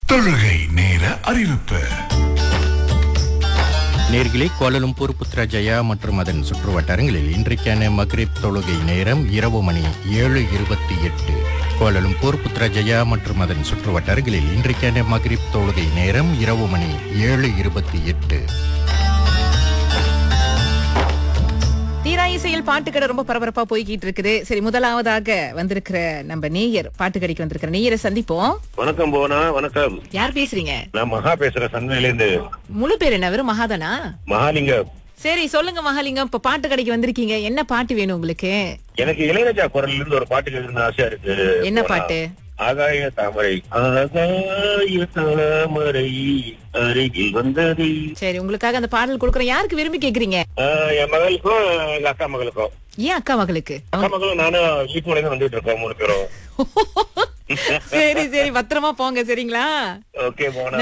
தொழுகை நேர அறிவிப்பு நேர்களே கோலலும்பூர் புத்ராஜயா மற்றும் அதன் சுற்று வட்டாரங்களில் இன்றைக்கான மக்ரிப் தொழுகை நேரம் இரவு மணி ஏழு இருபத்தி எட்டு கோலலும்பூர் புத்ராஜயா மற்றும் அதன் சுற்று வட்டாரங்களில் இன்றைக்கான மக்ரிப் தொழுகை நேரம் இரவு மணி ஏழு இருபத்தி எட்டு தீரா இசையில் பாட்டுக்கடை ரொம்ப பரபரப்பா போய்கிட்டு இருக்குது சரி முதலாவதாக வந்திருக்கிற நம்ம நேயர் பாட்டுக்கடைக்கு வந்திருக்கிற நேயரை சந்திப்போம் வணக்கம் போனா வணக்கம் யார் பேசுறீங்க நான் மகா பேசுறேன் சன்மையில இருந்து முழு பேர் என்ன வெறும் மகாதானா மகாலிங்கம் சரி சொல்லுங்க மகாலிங்கம் இப்ப பாட்டு கடைக்கு வந்திருக்கீங்க என்ன பாட்டு வேணும் உங்களுக்கு எனக்கு இளையராஜா குரல்ல இருந்து ஒரு பாட்டு கேட்கணும்னு ஆசையா இருக்கு என்ன போனா. பாட்டு? ஆகாய தாமரை ஆகாய தாமரை அருகில் வந்தது சரி உங்களுக்காக அந்த பாடல் கொடுக்குறேன் யாருக்கு விரும்பி கேக்குறீங்க ஆஹ் என் மகளுக்கும் எங்க அக்கா மகளுக்கும் ஏன் அக்கா மகளுக்கு அக்கா மகளும் நானும் வீட்டு வந்துட்டு இருக்கோம் மூணு பேரும் சரி சரி பத்திரமா போங்க சரிங்களா ஓகே போனா